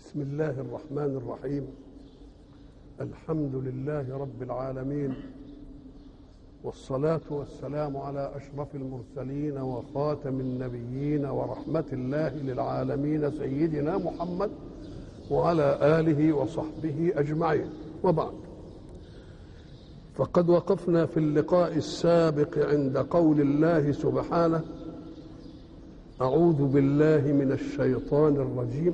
بسم الله الرحمن الرحيم الحمد لله رب العالمين والصلاة والسلام على أشرف المرسلين وخاتم النبيين ورحمة الله للعالمين سيدنا محمد وعلى آله وصحبه أجمعين وبعد فقد وقفنا في اللقاء السابق عند قول الله سبحانه أعوذ بالله من الشيطان الرجيم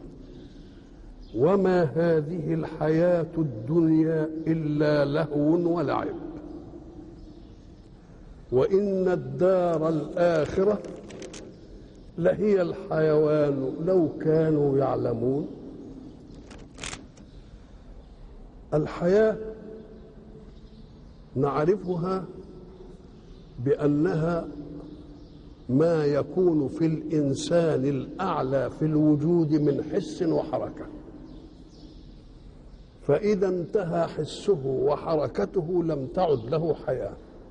وما هذه الحياة الدنيا إلا لهو ولعب وإن الدار الآخرة لهي الحيوان لو كانوا يعلمون الحياة نعرفها بأنها ما يكون في الإنسان الأعلى في الوجود من حس وحركة فإذا انتهى حسه وحركته لم تعد له حياة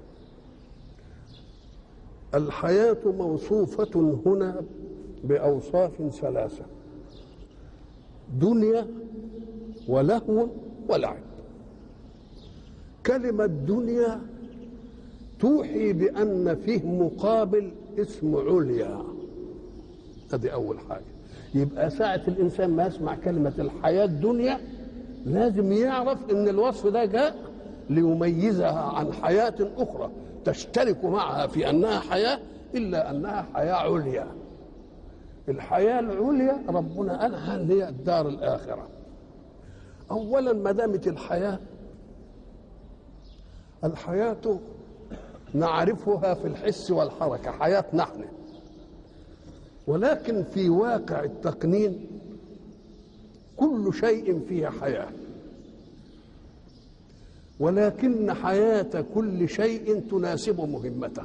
الحياة موصوفة هنا بأوصاف ثلاثة دنيا ولهو ولعب كلمة دنيا توحي بأن فيه مقابل اسم عليا هذه أول حاجة يبقى ساعة الإنسان ما يسمع كلمة الحياة دنيا لازم يعرف ان الوصف ده جاء ليميزها عن حياة أخرى تشترك معها في أنها حياة إلا أنها حياة عليا الحياة العليا ربنا قالها اللي هي الدار الآخرة أولا ما دامت الحياة الحياة نعرفها في الحس والحركة حياة نحن ولكن في واقع التقنين كل شيء فيه حياة ولكن حياة كل شيء تناسب مهمته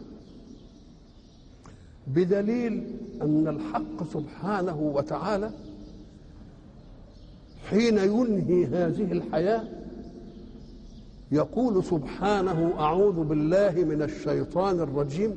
بدليل أن الحق سبحانه وتعالى حين ينهي هذه الحياة يقول سبحانه أعوذ بالله من الشيطان الرجيم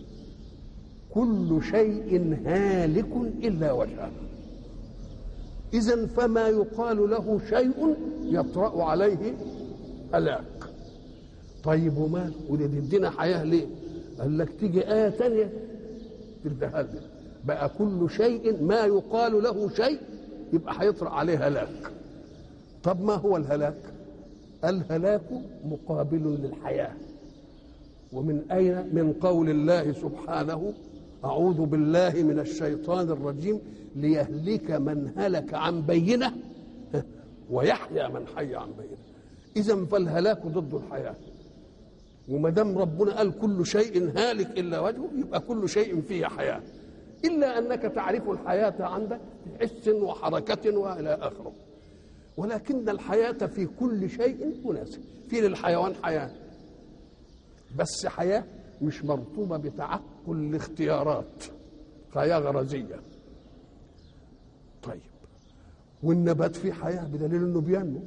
كل شيء هالك إلا وجهه إذا فما يقال له شيء يطرأ عليه هلاك طيب ومال وده تدينا حياة ليه قال لك تيجي آية تانية تردها لنا بقى كل شيء ما يقال له شيء يبقى هيطرأ عليه هلاك طب ما هو الهلاك الهلاك مقابل للحياة ومن أين من قول الله سبحانه أعوذ بالله من الشيطان الرجيم ليهلك من هلك عن بينه ويحيى من حي عن بينه إذا فالهلاك ضد الحياة وما دام ربنا قال كل شيء هالك إلا وجهه يبقى كل شيء فيه حياة إلا أنك تعرف الحياة عندك بحس وحركة وإلى آخره ولكن الحياة في كل شيء مناسب في للحيوان حياة بس حياة مش مرطوبة بتعقل الاختيارات حياة غرزية طيب والنبات فيه حياة بدليل انه بينمو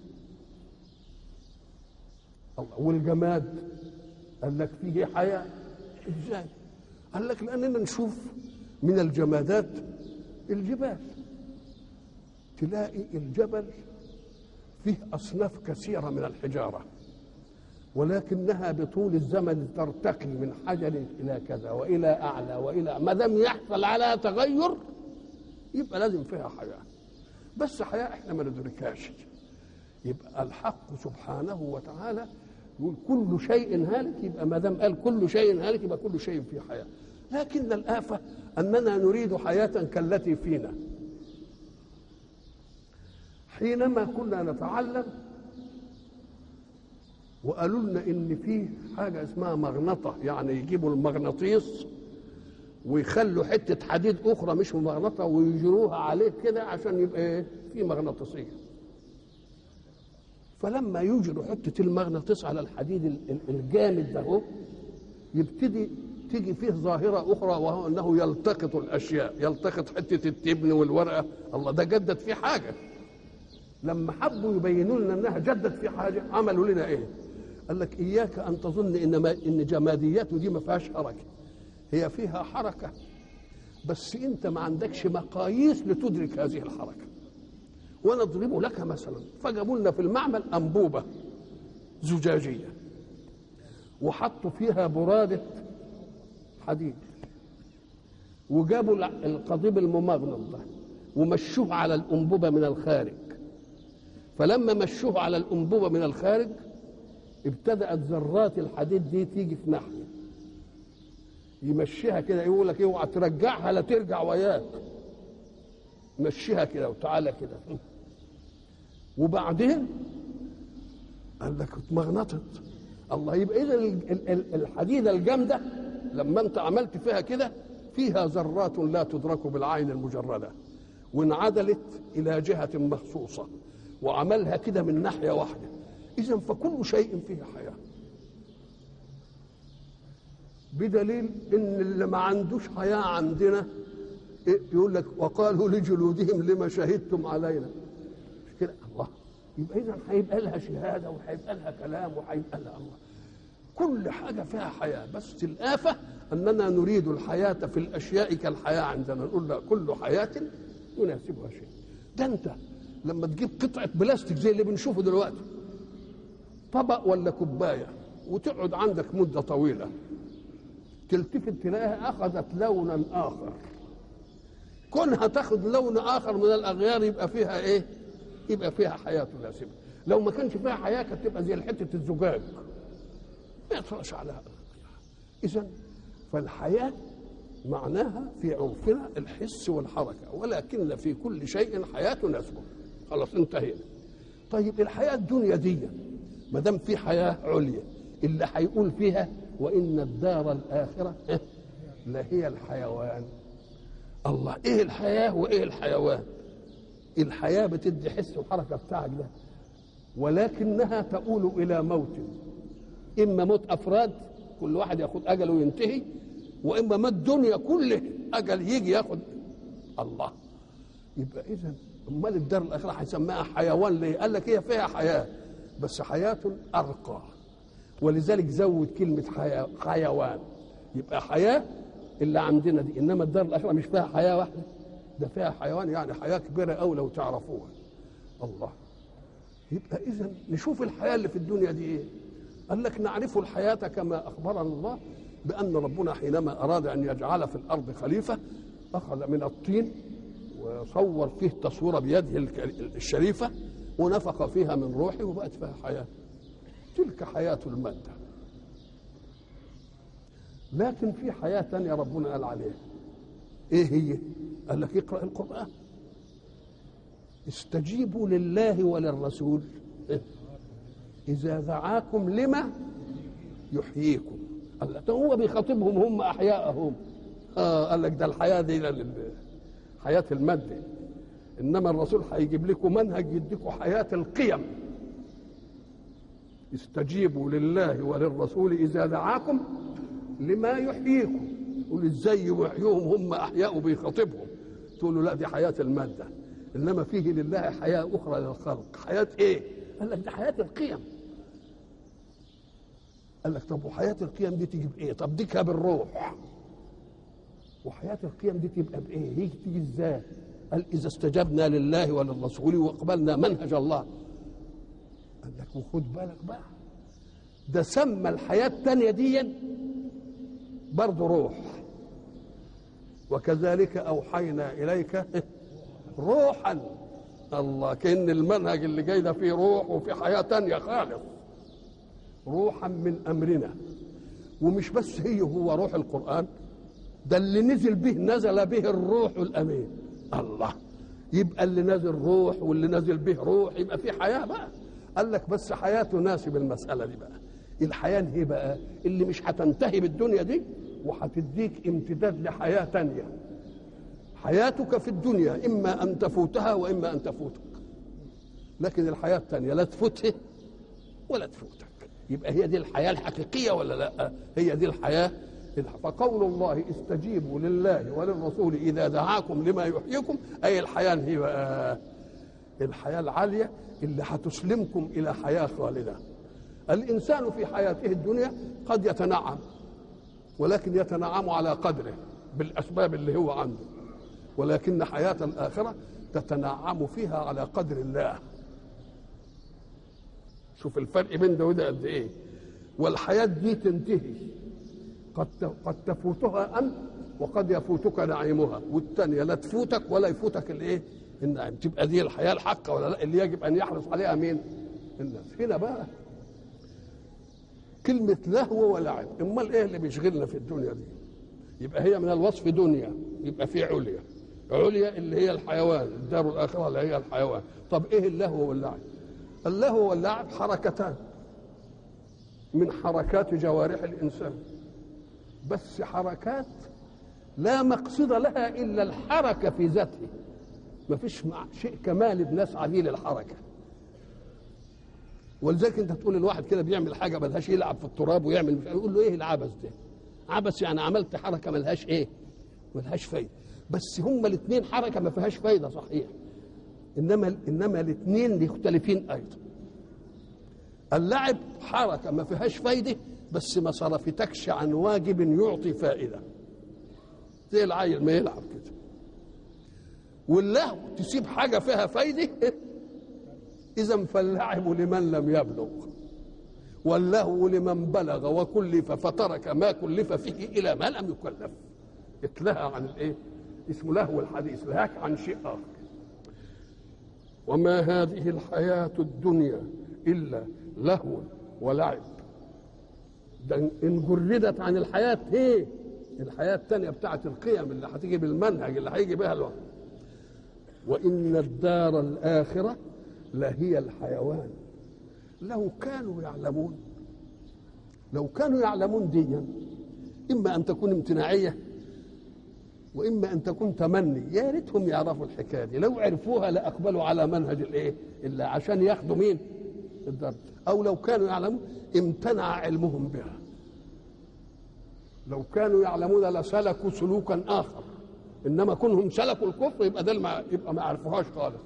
الله والجماد قال لك فيه حياة ازاي قال لك لاننا نشوف من الجمادات الجبال تلاقي الجبل فيه اصناف كثيره من الحجاره ولكنها بطول الزمن ترتقي من حجر الى كذا والى اعلى والى ما دام يحصل على تغير يبقى لازم فيها حياه بس حياه احنا ما ندركهاش يبقى الحق سبحانه وتعالى يقول كل شيء هالك يبقى ما دام قال كل شيء هالك يبقى كل شيء فيه حياه لكن الآفة أننا نريد حياة كالتي فينا حينما كنا نتعلم وقالوا لنا ان في حاجه اسمها مغنطه يعني يجيبوا المغناطيس ويخلوا حته حديد اخرى مش مغنطه ويجروها عليه كده عشان يبقى ايه في مغناطيسيه فلما يجروا حته المغناطيس على الحديد الجامد ده هو يبتدي تيجي فيه ظاهره اخرى وهو انه يلتقط الاشياء يلتقط حته التبن والورقه الله ده جدد فيه حاجه لما حبوا يبينوا لنا انها جدت في حاجه عملوا لنا ايه؟ قال لك اياك ان تظن ان ما ان جمادياته دي ما فيهاش حركه هي فيها حركه بس انت ما عندكش مقاييس لتدرك هذه الحركه ونضرب لك مثلا فجابوا لنا في المعمل انبوبه زجاجيه وحطوا فيها براده حديد وجابوا القضيب الممغنط ده ومشوه على الانبوبه من الخارج فلما مشوه على الانبوبه من الخارج ابتدات ذرات الحديد دي تيجي في ناحيه يمشيها كده يقول لك اوعى ترجعها لا ترجع وياك مشيها كده وتعالى كده وبعدين قال لك اتمغنطت الله يبقى اذا الحديده الجامده لما انت عملت فيها كده فيها ذرات لا تدرك بالعين المجرده وانعدلت الى جهه مخصوصه وعملها كده من ناحيه واحده اذا فكل شيء فيه حياه بدليل ان اللي ما عندوش حياه عندنا يقول لك وقالوا لجلودهم لما شهدتم علينا مش كده الله يبقى اذا هيبقى لها شهاده وهيبقى لها كلام وهيبقى لها الله كل حاجه فيها حياه بس الافه اننا نريد الحياه في الاشياء كالحياه عندنا نقول لا كل حياه يناسبها شيء ده انت لما تجيب قطعه بلاستيك زي اللي بنشوفه دلوقتي طبق ولا كوبايه وتقعد عندك مده طويله تلتفت تلاقيها اخذت لونا اخر كونها تاخذ لون اخر من الاغيار يبقى فيها ايه يبقى فيها حياه تناسبها لو ما كانش فيها حياه كانت تبقى زي حته الزجاج ما يطرش على اذا فالحياه معناها في عرفنا الحس والحركه ولكن في كل شيء حياه تناسبه خلاص انتهينا طيب الحياه الدنيا دي ما دام في حياه عليا اللي هيقول فيها وان الدار الاخره لهي الحيوان الله ايه الحياه وايه الحيوان الحياه بتدي حس وحركه بتاعك ده ولكنها تؤول الى موت اما موت افراد كل واحد ياخد اجله وينتهي واما موت الدنيا كله اجل يجي ياخد الله يبقى اذا امال الدار الاخره هيسميها حيوان ليه؟ قال لك هي فيها حياه بس حياه ارقى ولذلك زود كلمه حياة حيوان يبقى حياه اللي عندنا دي انما الدار الاخره مش فيها حياه واحده ده فيها حيوان يعني حياه كبيره قوي لو تعرفوها الله يبقى اذا نشوف الحياه اللي في الدنيا دي ايه قال لك نعرف الحياه كما اخبرنا الله بان ربنا حينما اراد ان يجعل في الارض خليفه اخذ من الطين وصور فيه تصوير بيده الشريفه ونفخ فيها من روحه وبقت فيها حياه تلك حياه الماده لكن في حياه ثانيه ربنا قال عليها ايه هي قال لك اقرا القران استجيبوا لله وللرسول اذا دعاكم لما يحييكم قال لك هو بيخاطبهم هم احياءهم اه قال لك ده الحياه دي حياه الماده انما الرسول هيجيب لكم منهج يديكم حياه القيم استجيبوا لله وللرسول اذا دعاكم لما يحييكم يقول ازاي يحيوهم هم احياء بيخاطبهم تقول له لا دي حياه الماده انما فيه لله حياه اخرى للخلق حياه ايه قال لك دي حياه القيم قال لك طب وحياه القيم دي تيجي بايه طب ديكها بالروح وحياه القيم دي تبقى بايه هي تيجي ازاي قال اذا استجبنا لله وللرسول واقبلنا منهج الله قال لك وخد بالك بقى ده سمى الحياه الثانيه دي برضه روح وكذلك اوحينا اليك روحا الله كان المنهج اللي جاي ده فيه روح وفي حياه تانية خالص روحا من امرنا ومش بس هي هو روح القران ده اللي نزل به نزل به الروح الامين الله يبقى اللي نازل روح واللي نازل به روح يبقى في حياه بقى قال لك بس حياه تناسب المساله دي بقى الحياه ايه بقى اللي مش هتنتهي بالدنيا دي وهتديك امتداد لحياه تانية حياتك في الدنيا اما ان تفوتها واما ان تفوتك لكن الحياه الثانيه لا تفوتها ولا تفوتك يبقى هي دي الحياه الحقيقيه ولا لا هي دي الحياه فقول الله استجيبوا لله وللرسول اذا دعاكم لما يحييكم اي الحياه هي بقى الحياه العاليه اللي هتسلمكم الى حياه خالده الانسان في حياته الدنيا قد يتنعم ولكن يتنعم على قدره بالاسباب اللي هو عنده ولكن حياه الاخره تتنعم فيها على قدر الله شوف الفرق بين ده وده قد ايه والحياه دي تنتهي قد قد تفوتها انت وقد يفوتك نعيمها والثانيه لا تفوتك ولا يفوتك الايه النعيم تبقى دي الحياه الحقه ولا لا اللي يجب ان يحرص عليها مين الناس هنا بقى كلمة لهو ولعب امال ايه اللي بيشغلنا في الدنيا دي يبقى هي من الوصف دنيا يبقى في عليا عليا اللي هي الحيوان الدار الاخره اللي هي الحيوان طب ايه اللهو واللعب اللهو واللعب حركتان من حركات جوارح الانسان بس حركات لا مقصد لها الا الحركه في ذاته ما فيش شيء كمال بنسعى به للحركه ولذلك انت تقول الواحد كده بيعمل حاجه ملهاش يلعب في التراب ويعمل مش يقول له ايه العبث ده عبث يعني عملت حركه ملهاش ايه ملهاش فايده بس هما الاثنين حركه ما فيهاش فايده صحيح انما انما الاثنين مختلفين ايضا اللعب حركه ما فيهاش فايده بس ما صرفتكش عن واجب يعطي فائده زي العيل ما يلعب كده واللهو تسيب حاجه فيها فايده اذا فاللعب لمن لم يبلغ واللهو لمن بلغ وكلف فترك ما كلف فيه الى ما لم يكلف اتلهى عن الايه اسمه لهو الحديث لهاك عن شيء اخر وما هذه الحياه الدنيا الا لهو ولعب ده ان جردت عن الحياه ايه الحياه الثانيه بتاعت القيم اللي هتيجي بالمنهج اللي هيجي بها الوقت وان الدار الاخره لهي الحيوان لو كانوا يعلمون لو كانوا يعلمون ديا اما ان تكون امتناعيه واما ان تكون تمني يا ريتهم يعرفوا الحكايه دي لو عرفوها لاقبلوا على منهج الايه الا عشان ياخدوا مين الدرجه او لو كانوا يعلمون امتنع علمهم بها لو كانوا يعلمون لسلكوا سلوكا اخر انما كونهم سلكوا الكفر يبقى ده ما يبقى ما عرفوهاش خالص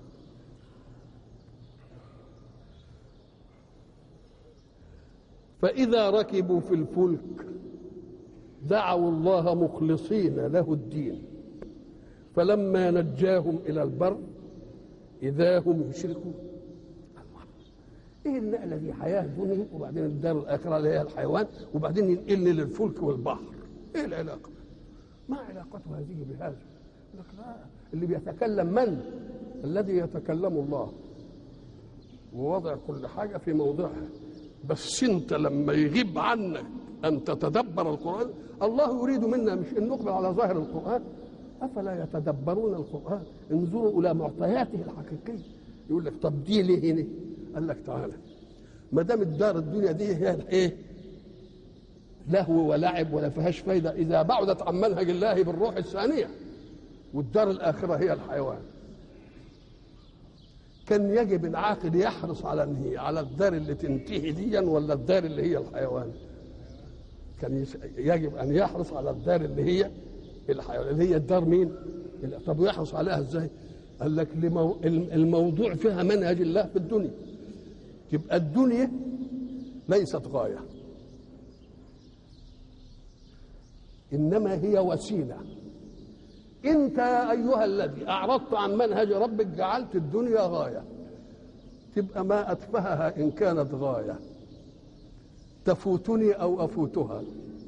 فإذا ركبوا في الفلك دعوا الله مخلصين له الدين فلما نجاهم إلى البر إذا هم يشركون ايه النقله دي حياه دنيا وبعدين الدار الاخره اللي هي الحيوان وبعدين ينقلني للفلك والبحر ايه العلاقه ما علاقة هذه بهذا لك لا اللي بيتكلم من الذي يتكلم الله ووضع كل حاجة في موضعها بس انت لما يغيب عنك ان تتدبر القرآن الله يريد منا مش ان نقبل على ظاهر القرآن افلا يتدبرون القرآن انظروا الى معطياته الحقيقية يقول لك طب دي ليه هنا قال لك تعالى ما دام الدار الدنيا دي هي ايه لهو ولعب ولا فيهاش فايدة إذا بعدت عن منهج الله بالروح الثانية والدار الآخرة هي الحيوان كان يجب العاقل يحرص على انهي على الدار اللي تنتهي ديا ولا الدار اللي هي الحيوان كان يجب ان يحرص على الدار اللي هي الحيوان اللي هي الدار مين طب ويحرص عليها ازاي قال لك لمو... الموضوع فيها منهج الله في الدنيا تبقى الدنيا ليست غايه انما هي وسيله انت يا ايها الذي اعرضت عن منهج ربك جعلت الدنيا غايه تبقى ما اتفهها ان كانت غايه تفوتني او افوتها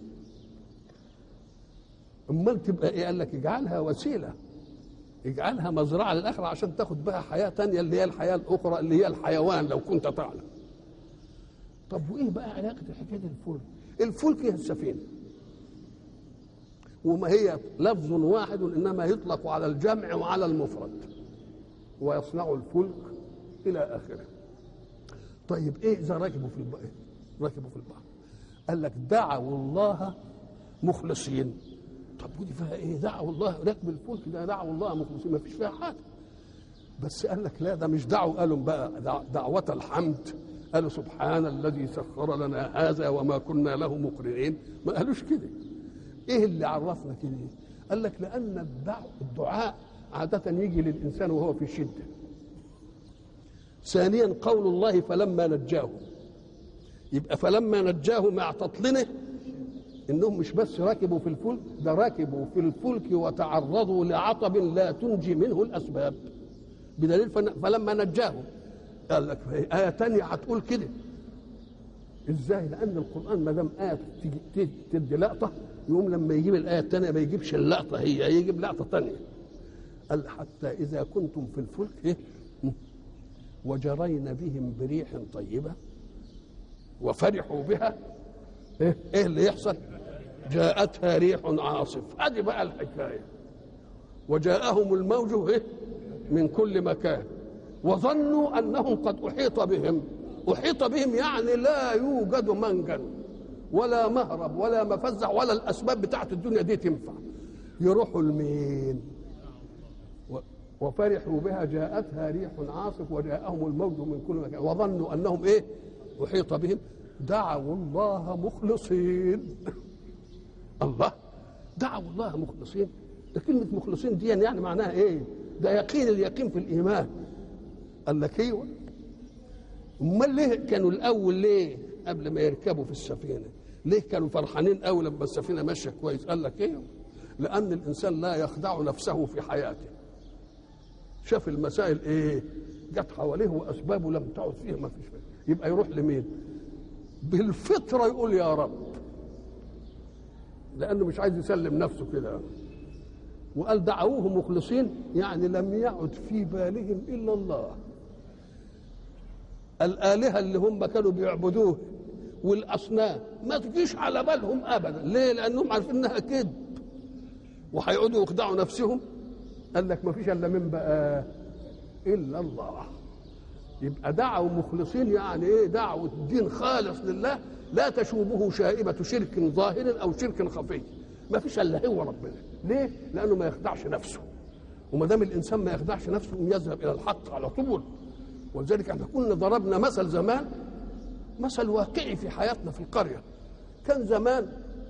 امال تبقى ايه قال لك اجعلها وسيله اجعلها مزرعه للاخره عشان تاخد بها حياه تانية اللي هي الحياه الاخرى اللي هي الحيوان لو كنت تعلم طب وايه بقى علاقه الحكايه دي الفلك الفلك هي السفينه وما هي لفظ واحد انما يطلق على الجمع وعلى المفرد ويصنع الفلك الى اخره طيب ايه اذا ركبوا في البحر ركبوا في البحر قال لك دعوا الله مخلصين طب ودي فيها ايه دعوا الله ركب الفلك ده دعوا الله مخلصين ما فيش فيها حاجه بس قال لك لا ده مش دعوا قالوا بقى دعوة الحمد قالوا سبحان الذي سخر لنا هذا وما كنا له مقرنين ما قالوش كده ايه اللي عرفنا كده قال لك لان الدعاء الدعاء عاده يجي للانسان وهو في شده ثانيا قول الله فلما نجاه يبقى فلما نجاه مع تطلنه انهم مش بس ركبوا في الفلك ده ركبوا في الفلك وتعرضوا لعطب لا تنجي منه الاسباب بدليل فن- فلما نجاهم قال لك آية تانية هتقول كده ازاي؟ لأن القرآن ما دام آية تيجي- تيجي- تدي لقطة يقوم لما يجيب الآية التانية ما يجيبش اللقطة هي يجيب لقطة تانية قال حتى إذا كنتم في الفلك إيه؟ وجرين بهم بريح طيبة وفرحوا بها إيه, إيه اللي يحصل؟ جاءتها ريح عاصف ادي بقى الحكايه وجاءهم الموج إيه؟ من كل مكان وظنوا انهم قد احيط بهم احيط بهم يعني لا يوجد منجا ولا مهرب ولا مفزع ولا الاسباب بتاعت الدنيا دي تنفع يروحوا لمين و- وفرحوا بها جاءتها ريح عاصف وجاءهم الموج من كل مكان وظنوا انهم ايه احيط بهم دعوا الله مخلصين الله دعوا الله مخلصين ده كلمة مخلصين دي يعني معناها ايه؟ ده يقين اليقين في الإيمان قال لك ايوه امال ليه كانوا الأول ليه قبل ما يركبوا في السفينة ليه كانوا فرحانين قوي لما السفينة ماشية كويس قال لك ايوه لأن الإنسان لا يخدع نفسه في حياته شاف المسائل ايه جت حواليه وأسبابه لم تعد فيه ما فيش يبقى يروح لمين بالفطرة يقول يا رب لانه مش عايز يسلم نفسه كده وقال دعوه مخلصين يعني لم يعد في بالهم الا الله الالهه اللي هم كانوا بيعبدوه والاصنام ما تجيش على بالهم ابدا ليه لانهم عارفين انها كذب وهيقعدوا يخدعوا نفسهم قال لك ما فيش الا من بقى الا الله يبقى دعوا مخلصين يعني ايه دعوة دين خالص لله لا تشوبه شائبة شرك ظاهر أو شرك خفي ما فيش إلا هو ربنا ليه؟ لأنه ما يخدعش نفسه وما دام الإنسان ما يخدعش نفسه يذهب إلى الحق على طول ولذلك احنا كنا ضربنا مثل زمان مثل واقعي في حياتنا في القرية كان زمان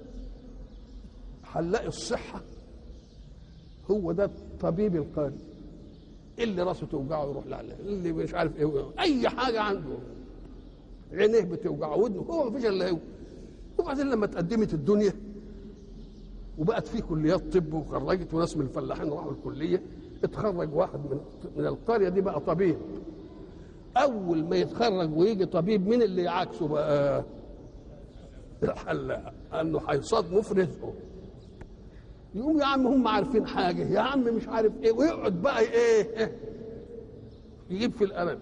حلاق الصحة هو ده طبيب القرية اللي راسه توجعه يروح لعله اللي مش عارف ايه اي حاجه عنده عينيه بتوجعه ودنه هو مفيش الا هو وبعدين لما تقدمت الدنيا وبقت في كليات طب وخرجت وناس من الفلاحين راحوا الكليه اتخرج واحد من من القريه دي بقى طبيب اول ما يتخرج ويجي طبيب مين اللي يعاكسه بقى الحلاق انه هيصادمه في رزقه يقوم يا عم هم عارفين حاجه يا عم مش عارف ايه ويقعد بقى ايه, إيه يجيب في الامل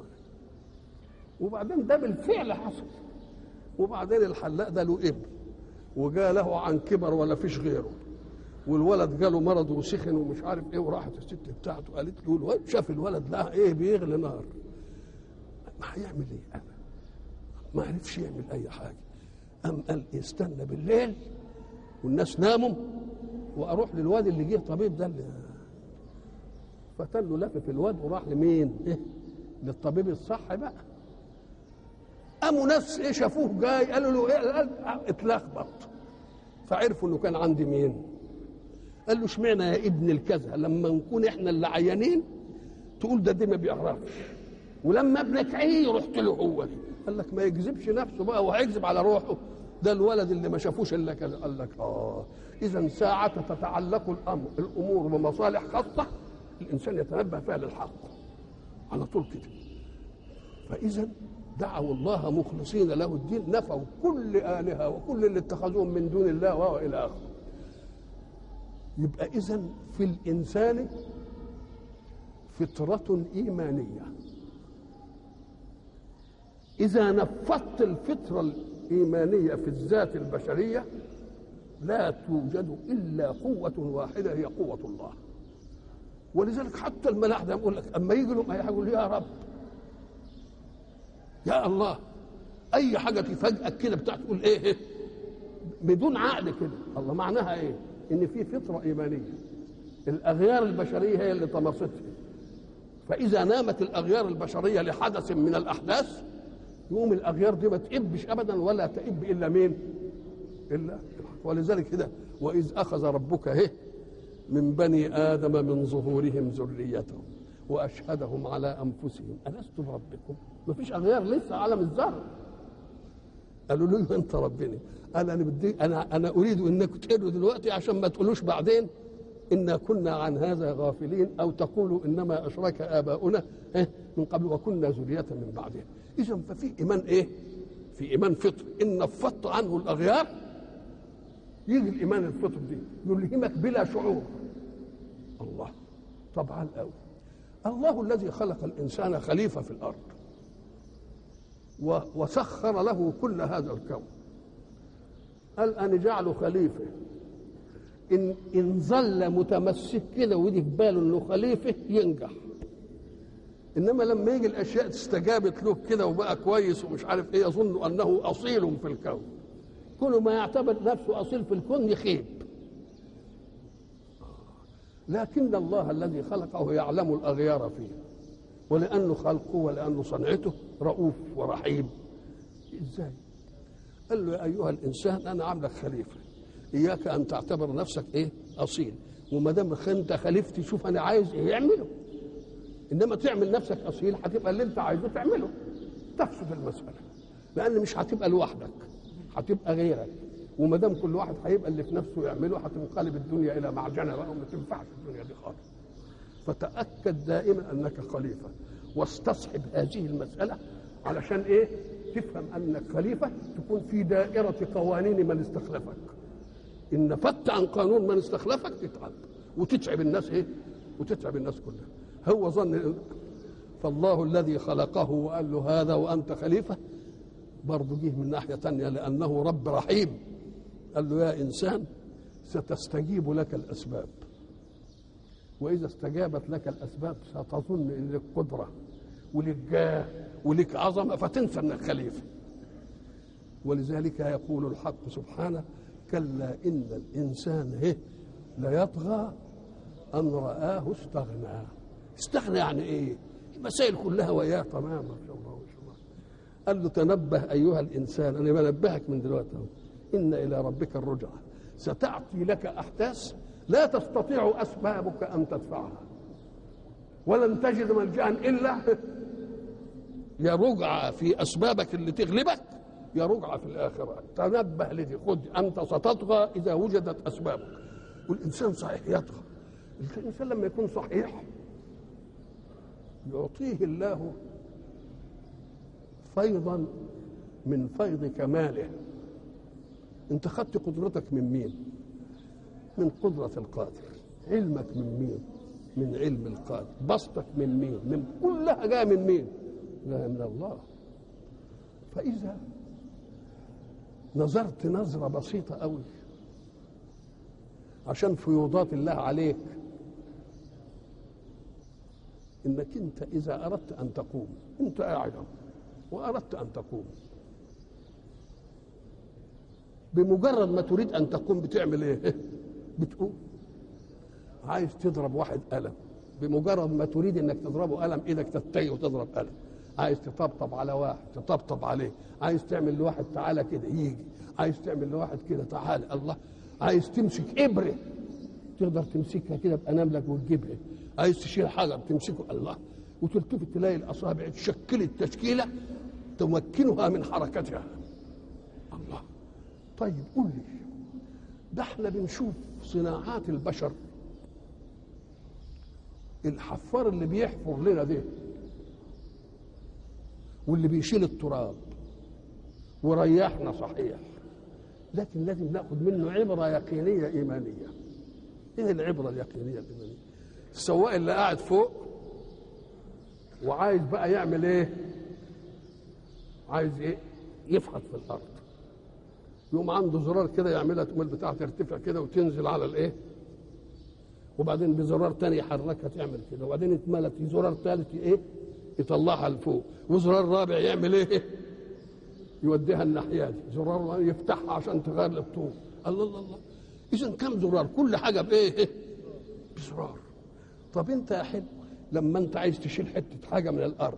وبعدين ده بالفعل حصل وبعدين الحلاق ده له ابن وجاء له عن كبر ولا فيش غيره والولد جاله مرض وسخن ومش عارف ايه وراحت الست بتاعته قالت له الولد شاف الولد ده ايه بيغلي نار ما هيعمل ايه انا ما عرفش يعمل اي حاجه قام قال استنى بالليل والناس ناموا واروح للواد اللي جه طبيب ده اللي فتن له لف في الواد وراح لمين؟ إيه؟ للطبيب الصح بقى قاموا ناس ايه شافوه جاي قالوا له ايه قال اتلخبط فعرفوا انه كان عندي مين قال له اشمعنى يا ابن الكذا لما نكون احنا اللي عيانين تقول ده دي ما بيعرفش ولما ابنك عيه رحت له هو قال لك ما يكذبش نفسه بقى وهيكذب على روحه ده الولد اللي ما شافوش الا كذا قال لك اه اذا ساعة تتعلق الامر الامور بمصالح خاصة الانسان يتنبه فيها للحق على طول كده فاذا دعوا الله مخلصين له الدين نفوا كل آلهة وكل اللي اتخذوهم من دون الله وإلى آخره يبقى إذا في الإنسان فطرة إيمانية إذا نفضت الفطرة الإيمانية في الذات البشرية لا توجد إلا قوة واحدة هي قوة الله ولذلك حتى الملاحدة يقول لك أما يجي لهم أي حاجة يقول يا رب يا الله أي حاجة تفاجئك كده بتاع تقول إيه, إيه بدون عقل كده الله معناها إيه؟ إن في فطرة إيمانية الأغيار البشرية هي اللي طمستها فإذا نامت الأغيار البشرية لحدث من الأحداث يقوم الأغيار دي ما تئبش أبدا ولا تئب إلا مين؟ إلا ولذلك كده وإذ أخذ ربك هه من بني آدم من ظهورهم ذريتهم وأشهدهم على أنفسهم ألست بربكم؟ ما فيش أغيار لسه عالم الذر قالوا له أنت ربنا قال انا بدي انا انا اريد انكم تقروا دلوقتي عشان ما تقولوش بعدين انا كنا عن هذا غافلين او تقولوا انما اشرك اباؤنا إيه من قبل وكنا ذريه من بعدهم اذا ففي ايمان ايه في ايمان فطري ان نفضت عنه الاغيار يجي الايمان الفطري دي يلهمك بلا شعور الله طبعا قوي الله الذي خلق الانسان خليفه في الارض و- وسخر له كل هذا الكون قال أن جعله خليفة إن إن ظل متمسك كده ودي في باله إنه خليفة ينجح إنما لما يجي الأشياء استجابت له كده وبقى كويس ومش عارف إيه يظن أنه أصيل في الكون كل ما يعتبر نفسه أصيل في الكون يخيب لكن الله الذي خلقه يعلم الأغيار فيه ولأنه خلقه ولأنه صنعته رؤوف ورحيم إزاي قال له يا أيها الإنسان أنا عاملك خليفة إياك أن تعتبر نفسك إيه أصيل وما دام أنت خليفتي شوف أنا عايز إيه يعمله إنما تعمل نفسك أصيل هتبقى اللي أنت عايزه تعمله تفسد المسألة لأن مش هتبقى لوحدك هتبقى غيرك وما دام كل واحد هيبقى اللي في نفسه يعمله هتنقلب الدنيا إلى معجنة بقى وما تنفعش الدنيا دي خالص فتأكد دائما أنك خليفة واستصحب هذه المسألة علشان إيه تفهم أنك خليفة تكون في دائرة قوانين من استخلفك إن نفدت عن قانون من استخلفك تتعب وتتعب الناس إيه وتتعب الناس كلها هو ظن فالله الذي خلقه وقال له هذا وأنت خليفة برضه جه من ناحية تانية لأنه رب رحيم قال له يا إنسان ستستجيب لك الأسباب واذا استجابت لك الاسباب ستظن ان لك قدره ولك جاه ولك عظمه فتنسى انك خليفه ولذلك يقول الحق سبحانه كلا ان الانسان هي ليطغى ان رآه استغنى استغنى يعني ايه المسائل كلها وياه تماما ما شاء الله ما شاء الله قال له تنبه ايها الانسان انا بنبهك من دلوقتي اهو ان الى ربك الرجعه ستاتي لك احداث لا تستطيع اسبابك ان تدفعها ولن تجد ملجا الا يا رجعه في اسبابك اللي تغلبك يا رجعه في الاخره تنبه لدي خذ انت ستطغى اذا وجدت اسبابك والانسان صحيح يطغى الانسان لما يكون صحيح يعطيه الله فيضا من فيض كماله انت خدت قدرتك من مين من قدرة القادر علمك من مين من علم القادر بسطك من مين من كلها جاية من مين جاية من الله فإذا نظرت نظرة بسيطة أوي عشان فيوضات الله عليك انك انت اذا اردت ان تقوم انت قاعد واردت ان تقوم بمجرد ما تريد ان تقوم بتعمل ايه بتقوم عايز تضرب واحد قلم بمجرد ما تريد انك تضربه قلم ايدك تتجه وتضرب قلم عايز تطبطب على واحد تطبطب عليه عايز تعمل لواحد تعالى كده يجي عايز تعمل لواحد كده تعالى الله عايز تمسك ابره تقدر تمسكها كده باناملك وتجيبها عايز تشيل حجر تمسكه الله وتلتفت تلاقي الاصابع تشكلت تشكيله تمكنها من حركتها الله طيب قول لي ده احنا بنشوف صناعات البشر الحفار اللي بيحفر لنا ده واللي بيشيل التراب وريحنا صحيح لكن لازم ناخد منه عبره يقينيه ايمانيه ايه العبره اليقينيه الايمانيه السواق اللي قاعد فوق وعايز بقى يعمل ايه عايز ايه يفحط في الارض يقوم عنده زرار كده يعملها تقوم البتاع ترتفع كده وتنزل على الايه وبعدين بزرار تاني يحركها تعمل كده وبعدين اتملت زرار ثالث ايه يطلعها لفوق وزرار رابع يعمل ايه يوديها الناحيه دي زرار يفتحها عشان تغير الطوب الله الله الله اذا كم زرار كل حاجه بايه بزرار طب انت يا حلو لما انت عايز تشيل حته حاجه من الارض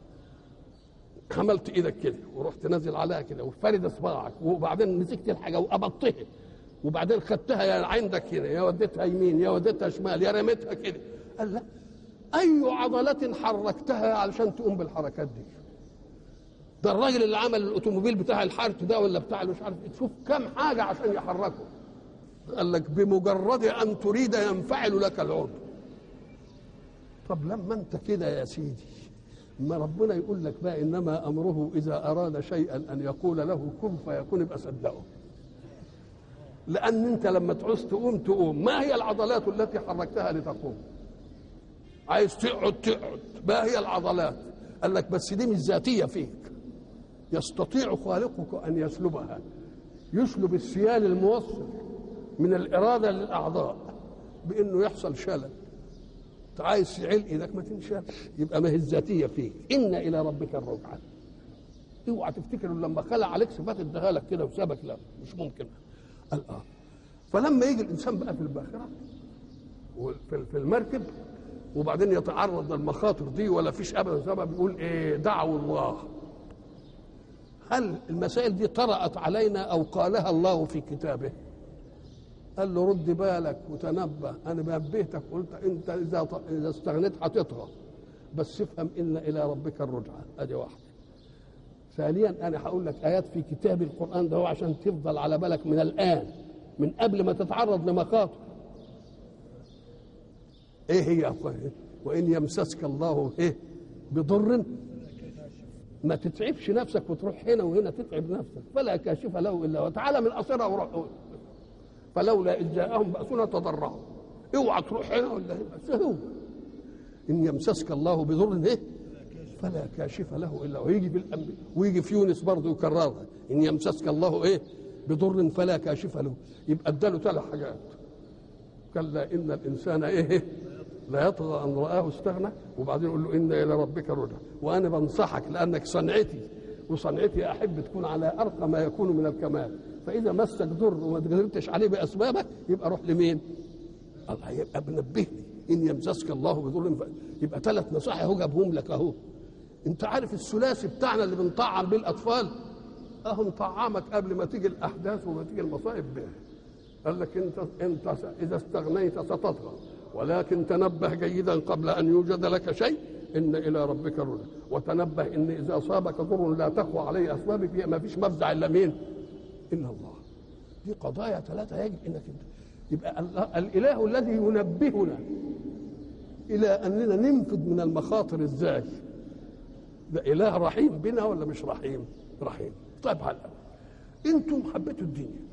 عملت ايدك كده ورحت نازل عليها كده وفرد اصبعك وبعدين مسكت الحاجه وقبضتها وبعدين خدتها يا عندك هنا يا وديتها يمين يا وديتها شمال يا رميتها كده قال لا اي عضلة حركتها علشان تقوم بالحركات دي ده الراجل اللي عمل الاوتوموبيل بتاع الحارت ده ولا بتاع مش عارف تشوف كم حاجه عشان يحركه قال لك بمجرد ان تريد ينفعل لك العضو طب لما انت كده يا سيدي ما ربنا يقول لك بقى انما امره اذا اراد شيئا ان يقول له كن فيكون يبقى صدقه لان انت لما تعوز تقوم تقوم ما هي العضلات التي حركتها لتقوم عايز تقعد تقعد ما هي العضلات قال لك بس دي مش ذاتيه فيك يستطيع خالقك ان يسلبها يسلب السيال الموصل من الاراده للاعضاء بانه يحصل شلل انت عايز تعل ايدك ما تنشلش يبقى ما هي الذاتيه فيك ان الى ربك الرجعه اوعى تفتكر لما خلع عليك صفات اداها لك كده وسابك لا مش ممكن قال اه فلما يجي الانسان بقى في الباخره وفي في المركب وبعدين يتعرض للمخاطر دي ولا فيش ابدا سبب يقول ايه دعوا الله هل المسائل دي طرأت علينا او قالها الله في كتابه قال له رد بالك وتنبه انا نبهتك قلت انت اذا اذا استغنيت هتطغى بس افهم ان الى ربك الرجعه ادي واحده ثانيا انا هقول لك ايات في كتاب القران ده هو عشان تفضل على بالك من الان من قبل ما تتعرض لمخاطر ايه هي يا اخوان وان يمسسك الله ايه بضر ما تتعبش نفسك وتروح هنا وهنا تتعب نفسك فلا كاشف له الا وتعالى من قصرها وروح فلولا اذ جاءهم باسنا تضرعوا اوعى تروح هنا ولا هنا هو ان يمسسك الله بضر ايه فلا كاشف له الا ويجي في الأنبياء ويجي في يونس برضه يكررها ان يمسسك الله ايه بضر فلا كاشف له يبقى اداله ثلاث حاجات كلا ان الانسان ايه لا يطغى ان رآه استغنى وبعدين يقول له ان الى ربك رجع وانا بنصحك لانك صنعتي وصنعتي احب تكون على ارقى ما يكون من الكمال فاذا مسك ضر وما قدرتش عليه باسبابك يبقى روح لمين؟ الله يبقى بنبهني ان يمسسك الله بضر ف... يبقى ثلاث نصائح اهو جابهم لك اهو انت عارف الثلاثي بتاعنا اللي بنطعم بيه الاطفال اهو مطعمك قبل ما تيجي الاحداث وما تيجي المصائب به قال لك انت انت اذا استغنيت ستطغى ولكن تنبه جيدا قبل ان يوجد لك شيء ان الى ربك الرجع وتنبه ان اذا اصابك ضر لا تقوى عليه اسبابك ما فيش مفزع الا مين؟ الا الله دي قضايا ثلاثه يجب انك انت يبقى الاله الذي ينبهنا الى اننا ننفذ من المخاطر ازاي ده اله رحيم بنا ولا مش رحيم رحيم طيب هلا انتم حبيتوا الدنيا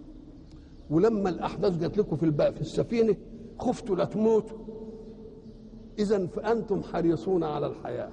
ولما الاحداث جات لكم في الباء في السفينه خفتوا لا تموتوا اذا فانتم حريصون على الحياه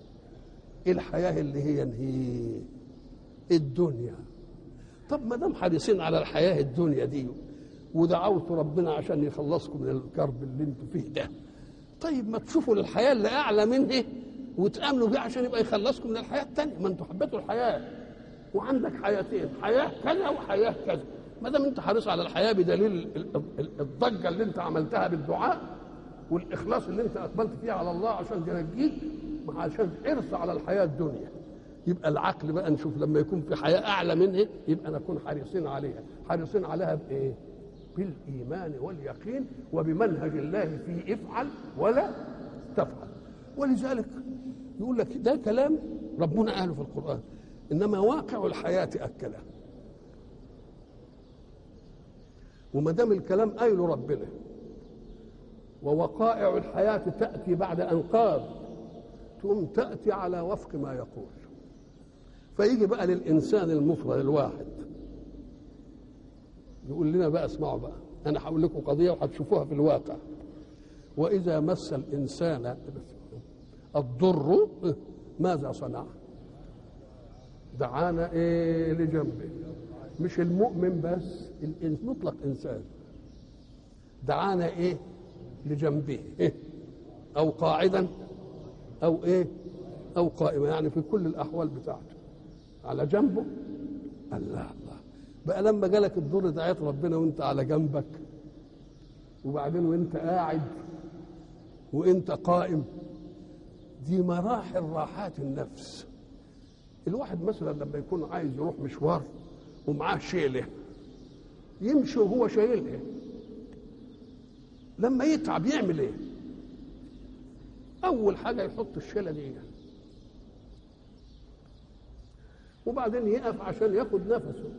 الحياه اللي هي هي الدنيا طب ما دام حريصين على الحياه الدنيا دي ودعوت ربنا عشان يخلصكم من الكرب اللي انتم فيه ده طيب ما تشوفوا الحياه اللي اعلى منه وتامنوا بيه عشان يبقى يخلصكم من الحياه الثانيه ما انتوا حبيتوا الحياه وعندك حياتين حياه كذا وحياه كذا ما دام انت حريص على الحياه بدليل الضجه اللي انت عملتها بالدعاء والاخلاص اللي انت اقبلت فيه على الله عشان تنجيك عشان حرص على الحياه الدنيا يبقى العقل بقى نشوف لما يكون في حياه اعلى منه يبقى نكون حريصين عليها حريصين عليها بايه بالايمان واليقين وبمنهج الله في افعل ولا تفعل ولذلك يقول لك ده كلام ربنا قاله في القران انما واقع الحياه اكله وما دام الكلام قايله ربنا ووقائع الحياة تأتي بعد أنقاض تقوم تأتي على وفق ما يقول فيجي بقى للإنسان المفرد الواحد يقول لنا بقى اسمعوا بقى أنا هقول لكم قضية وهتشوفوها في الواقع وإذا مس الإنسان الضر ماذا صنع؟ دعانا إيه لجنبه مش المؤمن بس مطلق انسان دعانا ايه لجنبه إيه؟ او قاعدا او ايه او قائما يعني في كل الاحوال بتاعته على جنبه الله الله بقى لما جالك الضر دعيت ربنا وانت على جنبك وبعدين وانت قاعد وانت قائم دي مراحل راحات النفس الواحد مثلا لما يكون عايز يروح مشوار ومعاه شيله يمشي وهو شايلها لما يتعب يعمل ايه اول حاجه يحط الشيله دي وبعدين يقف عشان ياخد نفسه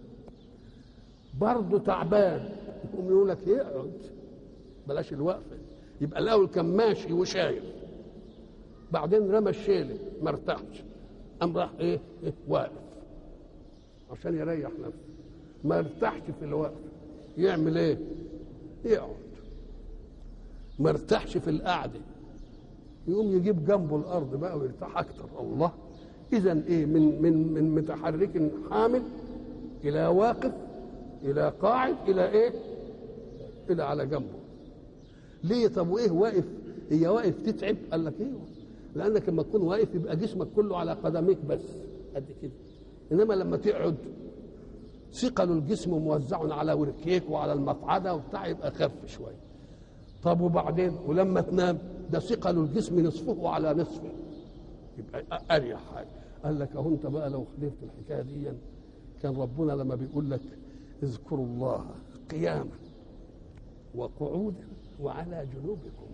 برضه تعبان يقوم يقول لك يقعد بلاش الوقفه يبقى الاول كان ماشي وشايف بعدين رمى الشيله ما ارتاحش قام راح ايه, إيه واقف عشان يريح نفسه ما ارتاحش في الوقف يعمل ايه يقعد ما ارتاحش في القعده يقوم يجيب جنبه الارض بقى ويرتاح اكتر الله اذا ايه من من من متحرك حامل الى واقف الى قاعد الى ايه الى على جنبه ليه طب وايه واقف هي واقف تتعب قال لك ايوه لانك لما تكون واقف يبقى جسمك كله على قدميك بس قد كده انما لما تقعد ثقل الجسم موزع على وركيك وعلى المقعده وبتاع يبقى خف شويه طب وبعدين ولما تنام ده ثقل الجسم نصفه على نصفه يبقى اريح حاجه قال لك اهو انت بقى لو خلفت الحكايه دي كان ربنا لما بيقول لك اذكروا الله قياما وقعودا وعلى جنوبكم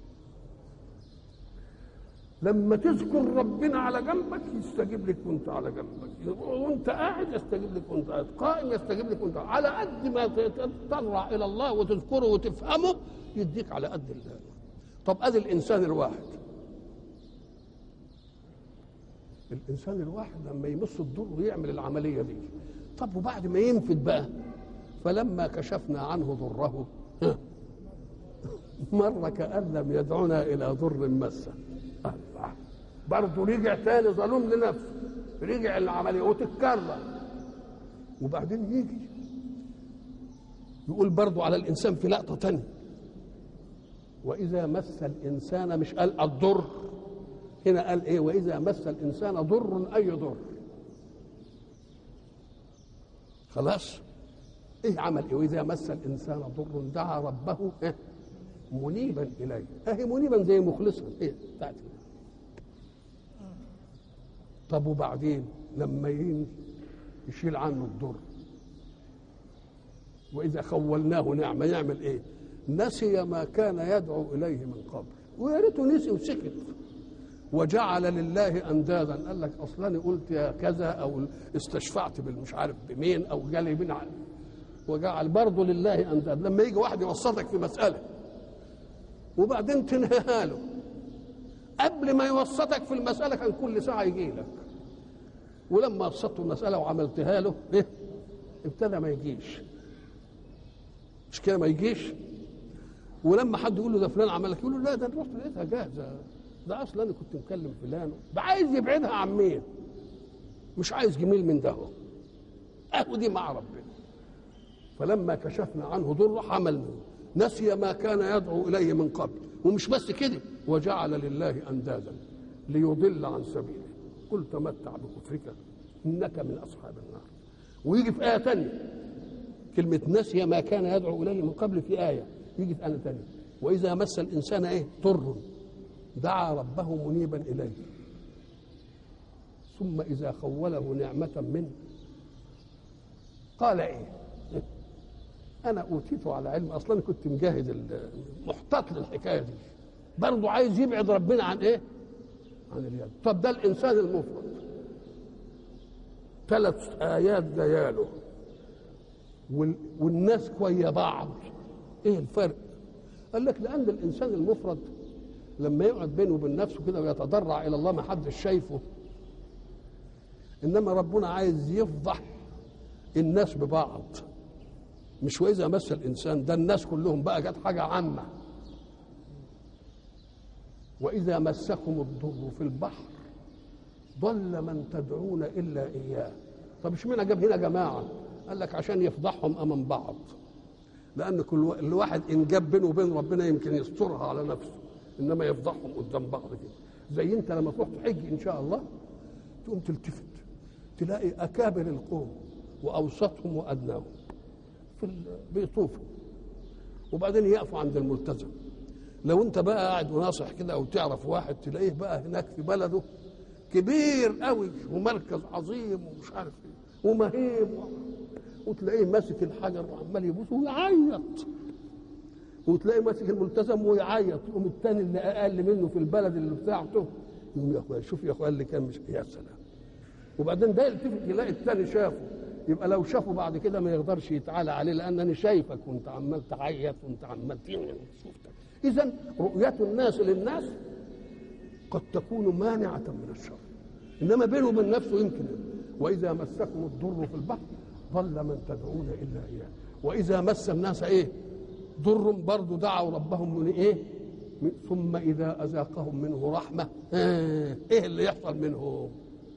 لما تذكر ربنا على جنبك يستجيب لك وانت على جنبك وانت قاعد يستجيب لك وانت قاعد قائم يستجيب لك وانت على قد ما تتضرع الى الله وتذكره وتفهمه يديك على قد الله طب ادي الانسان الواحد الانسان الواحد لما يمس الضر ويعمل العمليه دي طب وبعد ما ينفد بقى فلما كشفنا عنه ضره مر كأن لم يدعنا إلى ضر مسه الله برضه رجع تاني ظلوم لنفسه رجع العملية وتتكرر وبعدين يجي يقول برضه على الإنسان في لقطة تانية وإذا مس الإنسان مش قال الضر هنا قال إيه وإذا مس الإنسان ضر أي ضر خلاص إيه عمل إيه وإذا مس الإنسان ضر دعا ربه إيه منيبا اليه اهي منيبا زي مخلصا ايه بتاعت طب وبعدين لما يشيل عنه الضر واذا خولناه نعمه يعمل ايه نسي ما كان يدعو اليه من قبل ويا ريته نسي وسكت وجعل لله اندادا قال لك اصلا قلت يا كذا او استشفعت بالمش عارف بمين او جالي بين وجعل برضه لله انداد لما يجي واحد يوسطك في مساله وبعدين تنهيها له قبل ما يوسطك في المسألة كان كل ساعة يجي لك ولما وسطته المسألة وعملتها له إيه؟ ابتدى ما يجيش مش كده ما يجيش ولما حد يقول له ده فلان عمل لك يقول له لا ده رحت لقيتها جاهزة ده أصلا أنا كنت مكلم فلان ده عايز يبعدها عن مين مش عايز جميل من ده أهو دي مع ربنا فلما كشفنا عنه ضره حمل منه نسي ما كان يدعو اليه من قبل ومش بس كده وجعل لله اندادا ليضل عن سبيله قل تمتع بكفرك انك من اصحاب النار ويجي في ايه ثانيه كلمه نسي ما كان يدعو اليه من قبل في ايه يجي في ايه ثانيه واذا مس الانسان ايه ضر دعا ربه منيبا اليه ثم اذا خوله نعمه منه قال ايه انا اوتيت على علم اصلا كنت مجاهد محتاط للحكايه دي برضه عايز يبعد ربنا عن ايه عن اليد طب ده الانسان المفرد ثلاث ايات جياله والناس كويا بعض ايه الفرق قال لك لان الانسان المفرد لما يقعد بينه وبين نفسه كده ويتضرع الى الله ما حدش شايفه انما ربنا عايز يفضح الناس ببعض مش واذا مس الانسان ده الناس كلهم بقى جت حاجه عامه واذا مسكم الضر في البحر ضل من تدعون الا اياه طب اشمعنى جاب هنا جماعه قال لك عشان يفضحهم امام بعض لان كل الواحد ان جاب بينه وبين ربنا يمكن يسترها على نفسه انما يفضحهم قدام بعض كده زي انت لما تروح تحج ان شاء الله تقوم تلتفت تلاقي اكابر القوم واوسطهم وادناهم في بيطوفوا وبعدين يقفوا عند الملتزم لو انت بقى قاعد وناصح كده او تعرف واحد تلاقيه بقى هناك في بلده كبير قوي ومركز عظيم ومش عارف ايه ومهيب وتلاقيه ماسك الحجر وعمال يبوس ويعيط وتلاقيه ماسك الملتزم ويعيط يقوم الثاني اللي اقل منه في البلد اللي بتاعته يقوم يا اخويا شوف يا اخويا اللي كان مش يا سلام وبعدين ده يلتفت يلاقي الثاني شافه يبقى لو شافه بعد كده ما يقدرش يتعالى عليه لان انا شايفك وانت عمال تعيط وانت عمال شفتك اذا رؤيه الناس للناس قد تكون مانعه من الشر انما بينه وبين نفسه يمكن واذا مسكم الضر في البحر ضل من تدعون الا اياه واذا مس الناس ايه ضر برضه دعوا ربهم من ايه ثم اذا اذاقهم منه رحمه ايه اللي يحصل منهم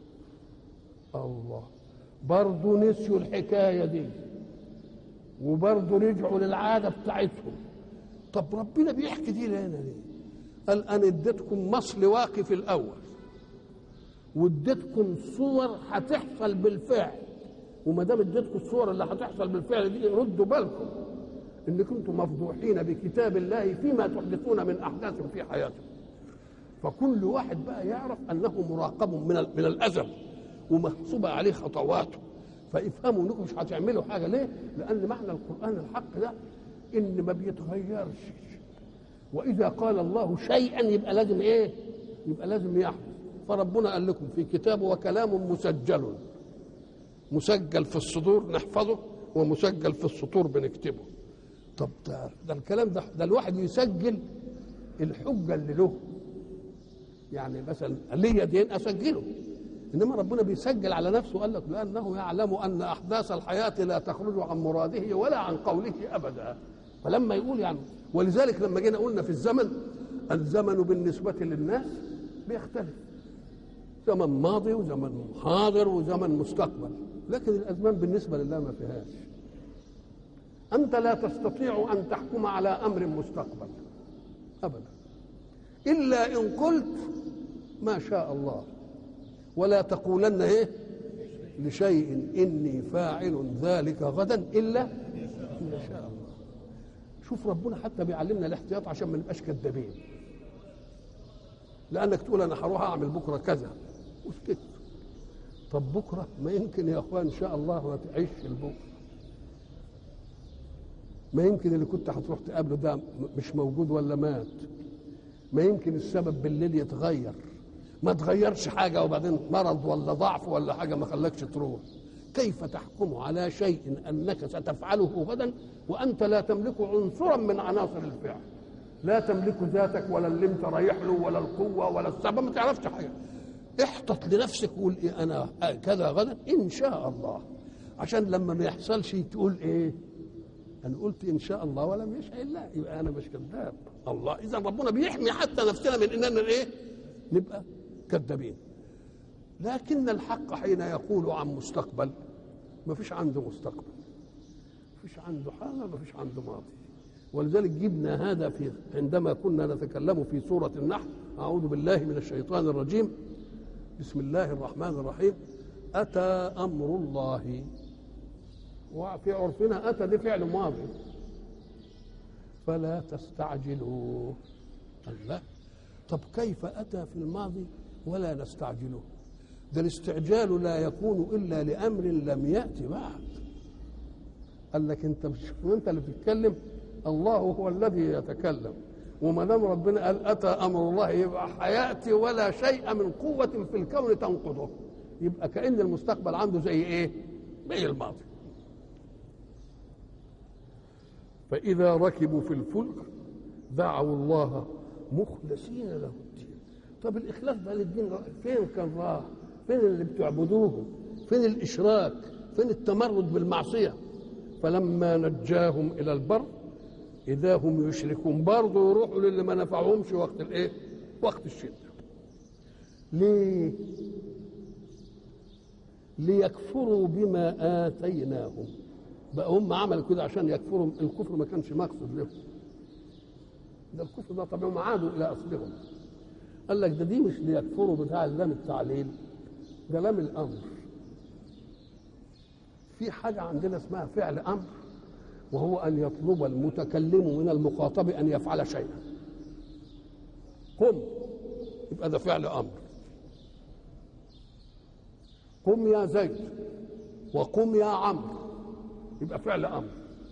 الله برضه نسيوا الحكايه دي وبرضه رجعوا للعاده بتاعتهم طب ربنا بيحكي دي لنا ليه قال انا اديتكم مصل واقي في الاول واديتكم صور هتحصل بالفعل وما دام اديتكم الصور اللي هتحصل بالفعل دي ردوا بالكم ان كنتم مفضوحين بكتاب الله فيما تحدثون من احداث في حياتكم فكل واحد بقى يعرف انه مراقب من من الازل ومحسوبه عليه خطواته فافهموا انكم مش هتعملوا حاجه ليه؟ لان معنى القران الحق ده ان ما بيتغيرش واذا قال الله شيئا يبقى لازم ايه؟ يبقى لازم يحدث فربنا قال لكم في كتابه وكلام مسجل مسجل في الصدور نحفظه ومسجل في السطور بنكتبه طب ده, ده الكلام ده ده الواحد يسجل الحجه اللي له يعني مثلا ليا دين اسجله انما ربنا بيسجل على نفسه قال لك لانه يعلم ان احداث الحياه لا تخرج عن مراده ولا عن قوله ابدا فلما يقول يعني ولذلك لما جينا قلنا في الزمن الزمن بالنسبه للناس بيختلف زمن ماضي وزمن حاضر وزمن مستقبل لكن الازمان بالنسبه لله ما فيهاش انت لا تستطيع ان تحكم على امر مستقبل ابدا الا ان قلت ما شاء الله ولا تقولن ايه لشيء اني فاعل ذلك غدا الا ان شاء الله شوف ربنا حتى بيعلمنا الاحتياط عشان ما نبقاش كذابين لانك تقول انا هروح اعمل بكره كذا وسكت طب بكره ما يمكن يا اخوان ان شاء الله ما تعيش البكره ما يمكن اللي كنت هتروح تقابله ده مش موجود ولا مات ما يمكن السبب بالليل يتغير ما تغيرش حاجة وبعدين مرض ولا ضعف ولا حاجة ما خلاكش تروح كيف تحكم على شيء أنك ستفعله غدا وأنت لا تملك عنصرا من عناصر الفعل لا تملك ذاتك ولا اللي انت رايح له ولا القوة ولا السبب ما تعرفش حاجة احتط لنفسك وقول إيه أنا كذا غدا إن شاء الله عشان لما ما يحصلش تقول إيه أنا قلت إن شاء الله ولم يشاء الله يبقى أنا مش كذاب الله إذا ربنا بيحمي حتى نفسنا من إننا إيه نبقى كذابين لكن الحق حين يقول عن مستقبل ما فيش عنده مستقبل ما فيش عنده حاجه ما فيش عنده ماضي ولذلك جبنا هذا في عندما كنا نتكلم في سوره النحل اعوذ بالله من الشيطان الرجيم بسم الله الرحمن الرحيم اتى امر الله وفي عرفنا اتى دي فعل ماضي فلا تستعجلوه الله طب كيف اتى في الماضي ولا نستعجله ده الاستعجال لا يكون الا لامر لم ياتي بعد قال لك انت مش انت اللي بتتكلم الله هو الذي يتكلم وما دام ربنا قال اتى امر الله يبقى حياتي ولا شيء من قوه في الكون تنقضه يبقى كان المستقبل عنده زي ايه؟ زي الماضي فاذا ركبوا في الفلك دعوا الله مخلصين له الدين طب الاخلاص ده للدين فين كان راح فين اللي بتعبدوه فين الاشراك فين التمرد بالمعصيه فلما نجاهم الى البر اذا هم يشركون برضه يروحوا للي ما نفعهمش وقت الايه وقت الشده ليه ليكفروا بما اتيناهم بقى هم عملوا كده عشان يكفروا الكفر ما كانش مقصد لهم ده الكفر ده طبعا هم عادوا الى اصلهم قال لك ده دي مش ليكفروا بتاع لام التعليل ده لام الامر في حاجه عندنا اسمها فعل امر وهو ان يطلب المتكلم من المخاطب ان يفعل شيئا قم يبقى ده فعل امر قم يا زيد وقم يا عمرو يبقى فعل امر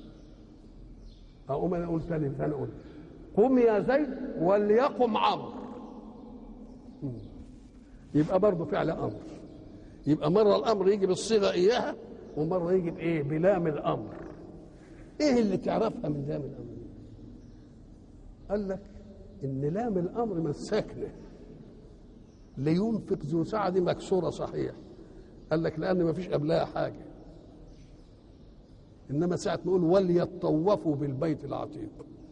اقوم انا اقول ثاني ثاني اقول قم يا زيد وليقم عمرو يبقى برضه فعل امر يبقى مره الامر يجي بالصيغه اياها ومره يجي بايه بلام الامر ايه اللي تعرفها من لام الامر قال لك ان لام الامر من ساكنه لينفق ذو سعه دي مكسوره صحيح قال لك لان ما فيش قبلها حاجه انما ساعه نقول وليطوفوا بالبيت العتيق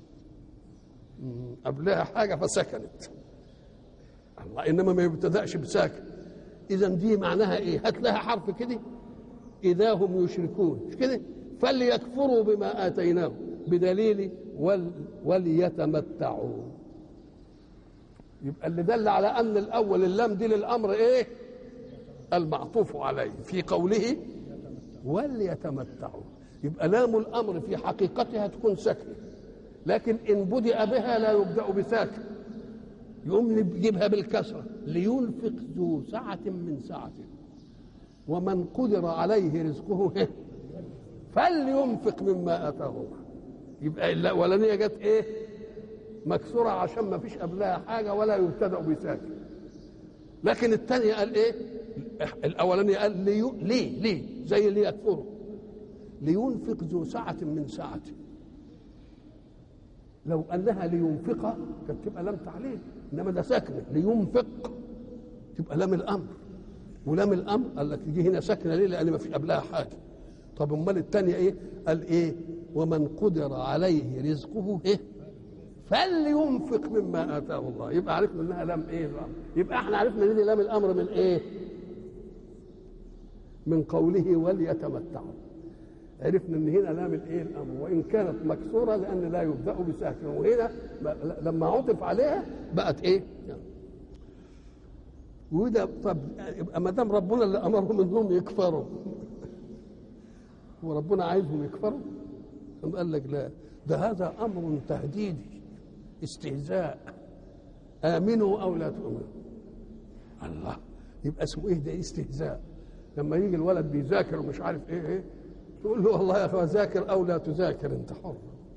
قبلها حاجه فسكنت الله انما ما يبتداش بساكن اذا دي معناها ايه هات لها حرف كده اذا هم يشركون مش كده فليكفروا بما اتيناهم بدليل ول وليتمتعوا يبقى اللي دل على ان الاول اللام دي للامر ايه المعطوف عليه في قوله وليتمتعوا يبقى لام الامر في حقيقتها تكون ساكنه لكن ان بدأ بها لا يبدأ بساكن يقوم نجيبها بالكسرة لينفق ذو سعة من سعته ومن قدر عليه رزقه فلينفق مما آتاه الله يبقى الأولانية جت إيه؟ مكسورة عشان ما فيش قبلها حاجة ولا يبتدأ بساكن لكن الثانية قال إيه؟ الأولانية قال لي ليه ليه زي اللي يكفره لينفق ذو سعة من سعته لو انها لينفق كانت تبقى لام تعليل انما ده ساكنه لينفق تبقى لام الامر ولام الامر قال لك تيجي هنا ساكنه ليه؟ لان ما فيش قبلها حاجه طب امال الثانيه ايه؟ قال ايه؟ ومن قدر عليه رزقه ايه؟ فلينفق مما اتاه الله يبقى عرفنا انها لام ايه؟ الامر يبقى احنا عرفنا ان دي لام الامر من ايه؟ من قوله وليتمتعوا عرفنا ان هنا لام الايه الامر وان كانت مكسوره لان لا يبدا بساكن وهنا لما عطف عليها بقت ايه وده طب يبقى ما دام ربنا اللي امرهم انهم يكفروا وربنا عايزهم يكفروا قال لك لا ده هذا امر تهديدي استهزاء امنوا او لا تؤمنوا الله يبقى اسمه ايه ده استهزاء لما يجي الولد بيذاكر ومش عارف ايه ايه تقول له والله يا اخي ذاكر او لا تذاكر انت حر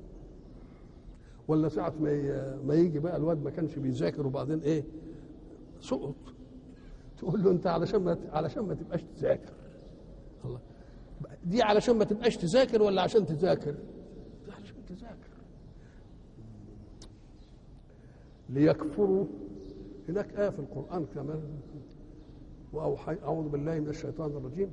ولا ساعة ما ما يجي بقى الواد ما كانش بيذاكر وبعدين ايه سقط تقول له انت علشان ما علشان ما تبقاش تذاكر الله دي علشان ما تبقاش تذاكر ولا عشان تذاكر؟ عشان تذاكر ليكفروا هناك آية في القرآن كمان وأوحي أعوذ بالله من الشيطان الرجيم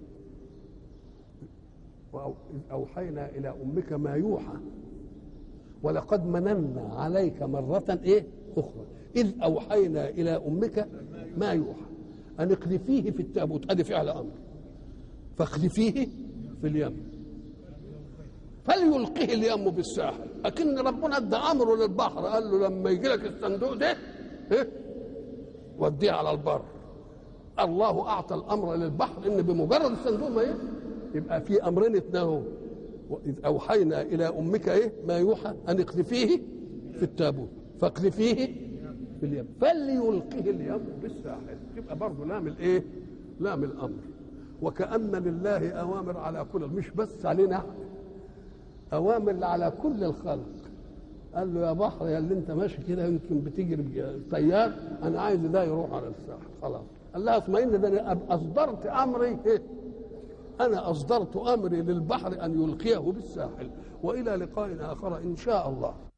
وإذ أوحينا إلى أمك ما يوحى ولقد مننا عليك مرة إيه أخرى إذ أوحينا إلى أمك ما يوحى أن اقذفيه في التابوت هذه فعل أمر فاقذفيه في اليم فليلقه اليم بالساحل لكن ربنا ادى امره للبحر قال له لما يجي لك الصندوق ده إيه؟ وديه على البر الله اعطى الامر للبحر ان بمجرد الصندوق ما إيه؟ يبقى في امرين اتناهوا واذ اوحينا الى امك ايه ما يوحى ان اقذفيه في التابوت فاقذفيه في اليم فليلقه اليم بالساحل تبقى برضه لام الايه لام الامر وكأن لله أوامر على كل مش بس علينا احنا أوامر على كل الخلق قال له يا بحر يا اللي انت ماشي كده يمكن بتجري طيار انا عايز ده يروح على الساحل خلاص قال لها اطمئن ده انا اصدرت امري انا اصدرت امري للبحر ان يلقيه بالساحل والى لقاء اخر ان شاء الله